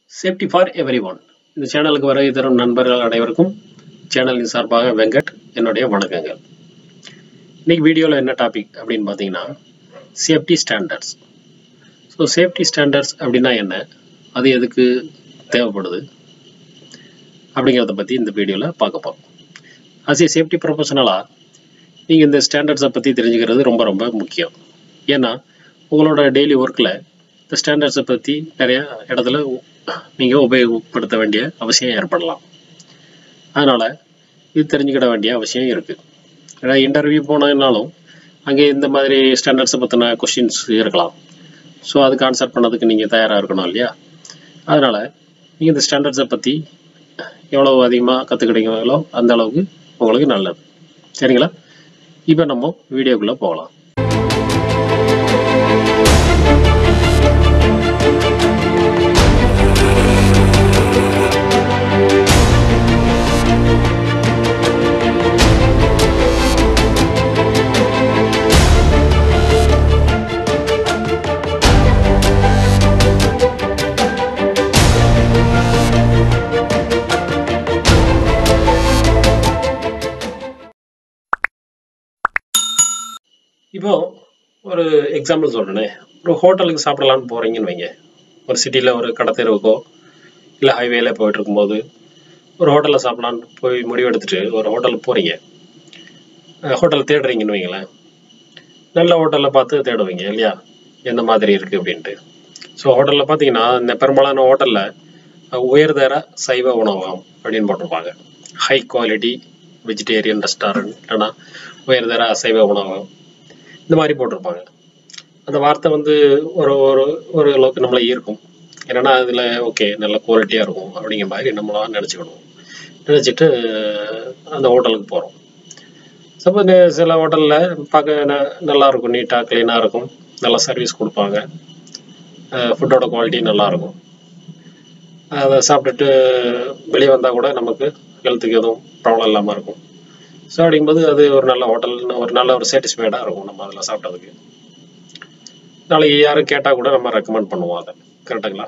safety for every one இந்த சேனலுக்கு வருகை தரும் நண்பர்கள் அனைவருக்கும் சேனலின் சார்பாக வெங்கட் என்னுடைய வணக்கங்கள் இன்னைக்கு வீடியோவில் என்ன டாபிக் அப்படின்னு பார்த்தீங்கன்னா safety standards so safety standards அப்படின்னா என்ன அது எதுக்கு தேவைப்படுது அப்படிங்கிறத பற்றி இந்த வீடியோவில் பார்க்க போகிறோம் அஸ் ஏ சேஃப்டி ப்ரொஃபஷனலாக நீங்கள் இந்த ஸ்டாண்டர்ட்ஸை பற்றி தெரிஞ்சுக்கிறது ரொம்ப ரொம்ப முக்கியம் ஏன்னா உங்களோட டெய்லி ஒர்க்கில் இந்த ஸ்டாண்டர்ட்ஸை பற்றி நிறைய இடத்துல நீங்கள் உபயோகப்படுத்த வேண்டிய அவசியம் ஏற்படலாம் அதனால் இது தெரிஞ்சுக்கிட வேண்டிய அவசியம் இருக்குது ஏன்னா இன்டர்வியூ போனாலும் அங்கே இந்த மாதிரி ஸ்டாண்டர்ட்ஸை பற்றின கொஷின்ஸ் இருக்கலாம் ஸோ அதுக்கு ஆன்சர் பண்ணதுக்கு நீங்கள் தயாராக இருக்கணும் இல்லையா அதனால் நீங்கள் இந்த ஸ்டாண்டர்ட்ஸை பற்றி எவ்வளோ அதிகமாக கற்றுக்கிட்டீங்களோ அந்த அளவுக்கு உங்களுக்கு நல்லது சரிங்களா இப்போ நம்ம வீடியோக்குள்ளே போகலாம் இப்போ ஒரு எக்ஸாம்பிள் சொல்கிறேனே ஒரு ஹோட்டலுக்கு சாப்பிடலான்னு போகிறீங்கன்னு வைங்க ஒரு சிட்டியில் ஒரு கடை தெருவுக்கோ இல்லை ஹைவேல போயிட்டு இருக்கும்போது ஒரு ஹோட்டலில் சாப்பிடலான்னு போய் முடிவு எடுத்துட்டு ஒரு ஹோட்டலுக்கு போகிறீங்க ஹோட்டல் தேடுறீங்கன்னு வைங்களேன் நல்ல ஹோட்டலில் பார்த்து தேடுவீங்க இல்லையா எந்த மாதிரி இருக்குது அப்படின்ட்டு ஸோ ஹோட்டலில் பார்த்தீங்கன்னா இந்த பெரும்பாலான ஹோட்டலில் உயர்தர சைவ உணவகம் அப்படின்னு போட்டிருப்பாங்க ஹை குவாலிட்டி வெஜிடேரியன் ரெஸ்டாரண்ட் இல்லைன்னா உயர்தர அசைவ உணவகம் இந்த மாதிரி போட்டிருப்பாங்க அந்த வார்த்தை வந்து ஒரு ஒரு ஒரு அளவுக்கு நம்மளை ஈர்க்கும் என்னன்னா அதில் ஓகே நல்ல குவாலிட்டியாக இருக்கும் அப்படிங்கிற மாதிரி நம்மளா நினச்சிக்கணும் நினச்சிட்டு அந்த ஹோட்டலுக்கு போகிறோம் சப்போஸ் சில ஹோட்டலில் பார்க்க ந- நல்லா இருக்கும் நீட்டாக க்ளீனாக இருக்கும் நல்லா சர்வீஸ் கொடுப்பாங்க ஃபுட்டோட குவாலிட்டி நல்லா இருக்கும் அதை சாப்பிட்டுட்டு வெளியே வந்தால் கூட நமக்கு ஹெல்த்துக்கு எதுவும் ப்ராப்ளம் இல்லாமல் இருக்கும் ஸோ அப்படிங்கும்போது அது ஒரு நல்ல ஹோட்டல் ஒரு நல்ல ஒரு சாட்டிஸ்ஃபைடாக இருக்கும் நம்ம அதில் சாப்பிட்டதுக்கு நாளைக்கு யாரும் கேட்டால் கூட நம்ம ரெக்கமெண்ட் பண்ணுவோம் அதை கரெக்டுங்களா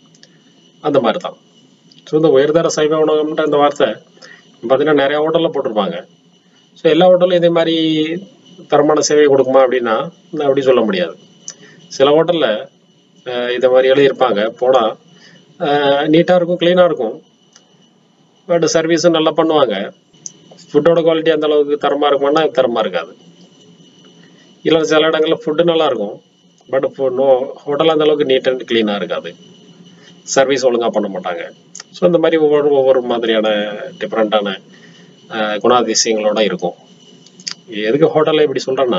அந்த மாதிரி தான் ஸோ இந்த உயர்தர சைவ உணவகம்ன்ற இந்த வார்த்தை பார்த்தீங்கன்னா நிறைய ஹோட்டலில் போட்டிருப்பாங்க ஸோ எல்லா ஹோட்டலும் இதே மாதிரி தரமான சேவை கொடுக்குமா அப்படின்னா நான் அப்படி சொல்ல முடியாது சில ஹோட்டலில் இதை மாதிரி எழுதியிருப்பாங்க போனால் நீட்டாக இருக்கும் க்ளீனாக இருக்கும் பட் சர்வீஸும் நல்லா பண்ணுவாங்க ஃபுட்டோட குவாலிட்டி அந்த அளவுக்கு தரமாக இருக்குமானா தரமாக இருக்காது இல்லை சில இடங்களில் ஃபுட்டு நல்லா இருக்கும் பட் நோ ஹோட்டல் அந்த அளவுக்கு நீட் அண்ட் க்ளீனாக இருக்காது சர்வீஸ் ஒழுங்காக பண்ண மாட்டாங்க ஸோ இந்த மாதிரி ஒவ்வொரு ஒவ்வொரு மாதிரியான டிஃப்ரெண்ட்டான குணாதிசயங்களோட இருக்கும் எதுக்கு ஹோட்டலில் இப்படி சொல்கிறேன்னா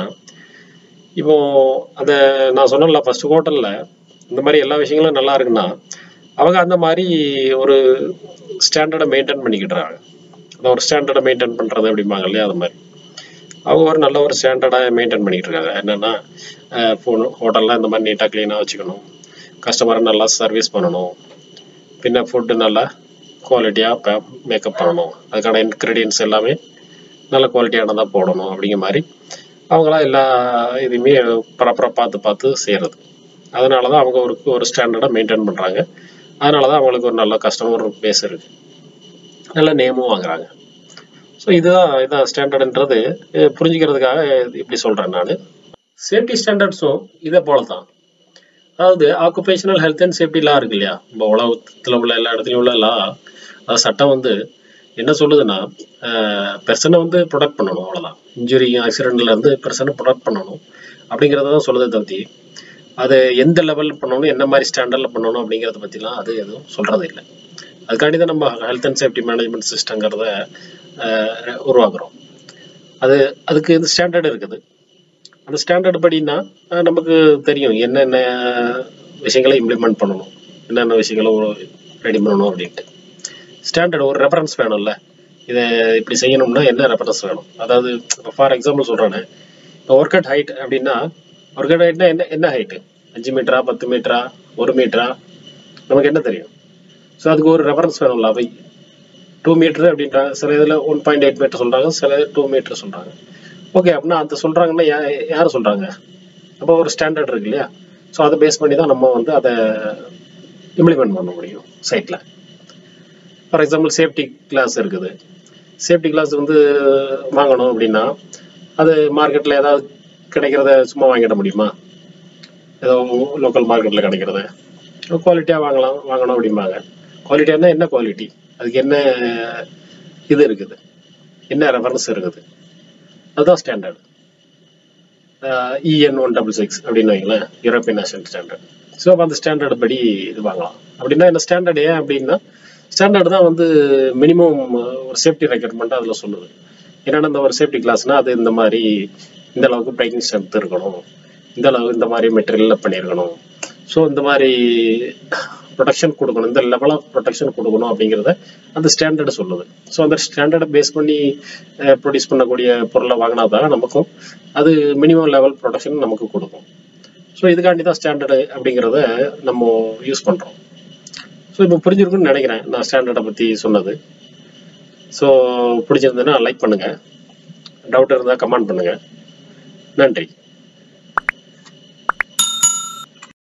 இப்போ அந்த நான் சொன்னேன்ல ஃபர்ஸ்ட் ஹோட்டலில் இந்த மாதிரி எல்லா விஷயங்களும் நல்லா இருக்குன்னா அவங்க அந்த மாதிரி ஒரு ஸ்டாண்டர்டை மெயின்டைன் பண்ணிக்கிட்டுறாங்க அந்த ஒரு ஸ்டாண்டர்டை மெயின்டைன் பண்ணுறது அப்படிம்பாங்க இல்லையா அது மாதிரி அவங்க ஒரு நல்ல ஒரு ஸ்டாண்டர்டாக மெயின்டைன் பண்ணிக்கிட்டு இருக்காங்க என்னென்னா ஃபோன் ஹோட்டலில் இந்த மாதிரி நீட்டாக க்ளீனாக வச்சுக்கணும் கஸ்டமரை நல்லா சர்வீஸ் பண்ணணும் பின்ன ஃபுட்டு நல்லா குவாலிட்டியாக மேக்கப் பண்ணணும் அதுக்கான இன்க்ரீடியன்ஸ் எல்லாமே நல்ல குவாலிட்டியானதாக போடணும் அப்படிங்கிற மாதிரி அவங்களாம் எல்லா இதுவுமே ப்ராப்பராக பார்த்து பார்த்து செய்கிறது அதனால தான் அவங்க ஒரு ஒரு ஸ்டாண்டர்டாக மெயின்டைன் பண்ணுறாங்க அதனால தான் அவங்களுக்கு ஒரு நல்ல கஸ்டமர் பேஸ் இருக்குது நல்ல நேமும் வாங்குறாங்க ஸோ இதுதான் இதான் ஸ்டாண்டர்டுன்றது அஹ் புரிஞ்சுக்கிறதுக்காக இப்படி சொல்கிறேன் நான் சேஃப்டி ஸ்டாண்டர்ட்ஸும் இதே போல தான் அதாவது occupational health and safety law இருக்கு இல்லையா நம்ம உலகத்தில் உள்ள எல்லா இடத்துலையும் உள்ள லா அது சட்டம் வந்து என்ன சொல்லுதுன்னா பெர்சனை வந்து ப்ரொடெக்ட் பண்ணணும் அவ்வளோதான் இன்ஜுரி ஆக்சிடென்ட்ல இருந்து பெர்சனை ப்ரொடெக்ட் பண்ணணும் அப்படிங்கிறத தான் சொல்லுதே தவிர்த்து அது எந்த லெவலில் பண்ணணும் என்ன மாதிரி ஸ்டாண்டர்டில் பண்ணணும் அப்படிங்கிறத பற்றிலாம் அது எதுவும் சொல்கிறது இல்லை அதுக்காண்டி தான் நம்ம ஹெல்த் அண்ட் சேஃப்டி மேனேஜ்மெண்ட் சிஸ்டங்கிறத உருவாக்குறோம் அது அதுக்கு இது ஸ்டாண்டர்ட் இருக்குது அந்த ஸ்டாண்டர்ட் படின்னா அஹ், நமக்கு தெரியும் என்னென்ன விஷயங்களை இம்ப்ளிமெண்ட் பண்ணணும் என்னென்ன விஷயங்களை ரெடி பண்ணணும் அப்படின்ட்டு ஸ்டாண்டர்ட் ஒரு ரெஃபரன்ஸ் வேணும்ல இதை இப்படி செய்யணும்னா என்ன ரெஃபரன்ஸ் வேணும் அதாவது ஃபார் எக்ஸாம்பிள் சொல்கிறேன்னு ஒர்க் அட் ஹைட் அப்படின்னா ஒர்க் அட் ஹைட்னா என்ன என்ன ஹைட்டு அஞ்சு மீட்டரா பத்து மீட்டரா ஒரு மீட்டரா நமக்கு என்ன தெரியும் ஸோ அதுக்கு ஒரு ரெஃபரன்ஸ் வேணும்ல அவை டூ மீட்டர் அப்படின்றாங்க சில இதில் ஒன் பாயிண்ட் எயிட் மீட்டர் சொல்கிறாங்க சில டூ மீட்டர் சொல்கிறாங்க ஓகே அப்படின்னா அந்த சொல்கிறாங்கன்னா யா யார் சொல்கிறாங்க அப்போ ஒரு ஸ்டாண்டர்ட் இருக்கு இல்லையா ஸோ அதை பேஸ் பண்ணி தான் நம்ம வந்து அதை இம்ப்ளிமெண்ட் பண்ண முடியும் சைட்டில் ஃபார் எக்ஸாம்பிள் சேஃப்டி கிளாஸ் இருக்குது சேஃப்டி கிளாஸ் வந்து வாங்கணும் அப்படின்னா அது மார்க்கெட்டில் ஏதாவது கிடைக்கிறத சும்மா வாங்கிட முடியுமா ஏதோ லோக்கல் மார்க்கெட்டில் கிடைக்கிறத குவாலிட்டியாக வாங்கலாம் வாங்கணும் அப்படிம்பாங்க குவாலிட்டியானா என்ன குவாலிட்டி அதுக்கு என்ன இது இருக்குது என்ன ரெஃபரன்ஸ் இருக்குது அதுதான் ஸ்டாண்டர்ட் இஎன் ஒன் டபுள் சிக்ஸ் அப்படின்னு வைங்களேன் யூரோப்பியன் நேஷனல் ஸ்டாண்டர்ட் ஸோ அப்போ அந்த ஸ்டாண்டர்ட் படி இது வாங்கலாம் அப்படின்னா என்ன ஸ்டாண்டர்ட் ஏன் அப்படின்னா ஸ்டாண்டர்ட் தான் வந்து மினிமம் ஒரு சேஃப்டி ரெக்யர்மெண்ட் அதில் சொல்லுது என்னென்னா இந்த ஒரு சேஃப்டி கிளாஸ்னா அது இந்த மாதிரி இந்த அளவுக்கு பிரேக்கிங் ஸ்ட்ரென்த் இருக்கணும் இந்த அளவு இந்த மாதிரி மெட்டீரியலில் பண்ணியிருக்கணும் ஸோ இந்த மாதிரி ப்ரொடெக்ஷன் கொடுக்கணும் இந்த லெவல் ஆஃப் ப்ரொடெக்ஷன் கொடுக்கணும் அப்படிங்கிறத அந்த ஸ்டாண்டர்டு சொல்லுது ஸோ அந்த ஸ்டாண்டர்டை பேஸ் பண்ணி ப்ரொடியூஸ் பண்ணக்கூடிய பொருளை வாங்கினா தான் நமக்கும் அது மினிமம் லெவல் ப்ரொடெக்ஷன் நமக்கு கொடுக்கும் ஸோ இதுக்காண்டி தான் ஸ்டாண்டர்டு அப்படிங்கிறத நம்ம யூஸ் பண்ணுறோம் ஸோ இப்போ புரிஞ்சிருக்குன்னு நினைக்கிறேன் நான் ஸ்டாண்டர்டை பற்றி சொன்னது ஸோ பிடிச்சிருந்ததுன்னா லைக் பண்ணுங்கள் டவுட் இருந்தால் கமெண்ட் பண்ணுங்கள் நன்றி